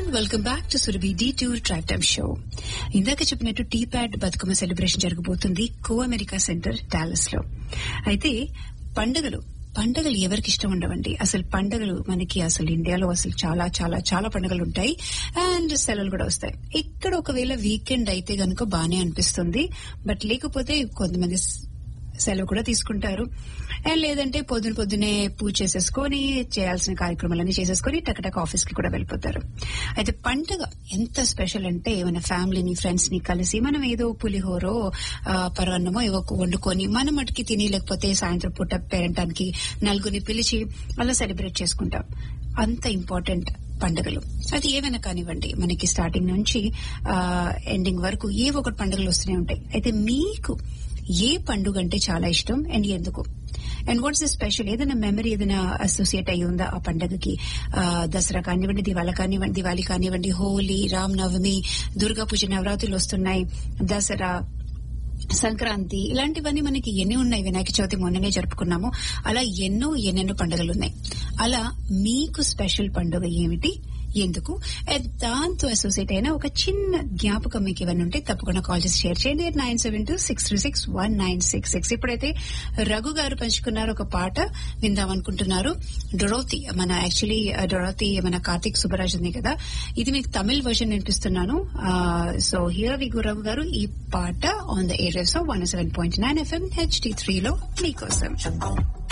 welcome back to Surabhi the tour drive time show ఇందాక చెప్పినట్టు tea pad Bathukamma celebration జరగబోతుంది కో America centre Dallas లో అయితే పండుగలు పండుగలు ఎవరికి ఇష్టం ఉండవండి అసలు పండుగలు మనకి అసలు ఇండియాలో అసలు చాలా చాలా చాలా పండుగలు ఉంటాయి అండ్ సెలవులు కూడా వస్తాయి ఇక్కడ ఒకవేళ వీకెండ్ అయితే గనుక బానే అనిపిస్తుంది బట్ లేకపోతే కొంతమంది సెలవు కూడా తీసుకుంటారు అండ్ లేదంటే పొద్దున పొద్దునే పూజ చేసేసుకొని చేయాల్సిన కార్యక్రమాలన్నీ చేసేసుకొని టకటక ఆఫీస్ కి కూడా వెళ్ళిపోతారు అయితే పండుగ ఎంత స్పెషల్ అంటే మన ఫ్యామిలీని ఫ్రెండ్స్ ని కలిసి మనం ఏదో పులిహోరో ఆ, పరవన్నమో ఏవో వండుకొని మనం మటుకి తిని లేకపోతే సాయంత్రం పూట పేరంటానికి నలుగురిని పిలిచి అలా సెలబ్రేట్ చేసుకుంటాం అంత ఇంపార్టెంట్ పండుగలు అది ఏమైనా కానివ్వండి మనకి స్టార్టింగ్ నుంచి ఎండింగ్ వరకు ఏ ఒకటి పండుగలు వస్తూనే ఉంటాయి అయితే మీకు ఏ పండుగ అంటే చాలా ఇష్టం అండ్ ఎందుకు అండ్ వాట్స్ ద స్పెషల్ ఏదైనా మెమరీ ఏదైనా అసోసియేట్ అయి ఉందా ఆ పండుగకి ఆ, దసరా కానివ్వండి దివాళి కానివ్వండి దివాళి కానివ్వండి హోలీ రామ్ నవమి దుర్గా పూజ నవరాత్రులు వస్తున్నాయి దసరా సంక్రాంతి ఇలాంటివన్నీ మనకి ఎన్ని ఉన్నాయి వినాయక చవితి మొన్ననే జరుపుకున్నాము అలా ఎన్నో ఎన్నెన్నో పండుగలు ఉన్నాయి అలా మీకు స్పెషల్ పండుగ ఏమిటి ఎందుకు అండ్ దాంతో అసోసియేట్ అయిన ఒక చిన్న జ్ఞాపకం మీకు ఇవన్నీ ఉంటే తప్పకుండా కాల్ చేసి షేర్ చేయండి nine seven two six three six one nine six six ఇప్పుడైతే రఘు గారు పంచుకున్నారు ఒక పాట విందాం అనుకుంటున్నారు డొరోతి మన యాక్చువల్లీ డొరోతి మన కార్తీక్ సుబ్బరాజ్ ఉంది కదా ఇది మీకు తమిళ్ వర్షన్ వినిపిస్తున్నాను so here we Raghu garu ఈ పాట on the airwaves of one seven point nine FM HD త్రీలో మీకోసం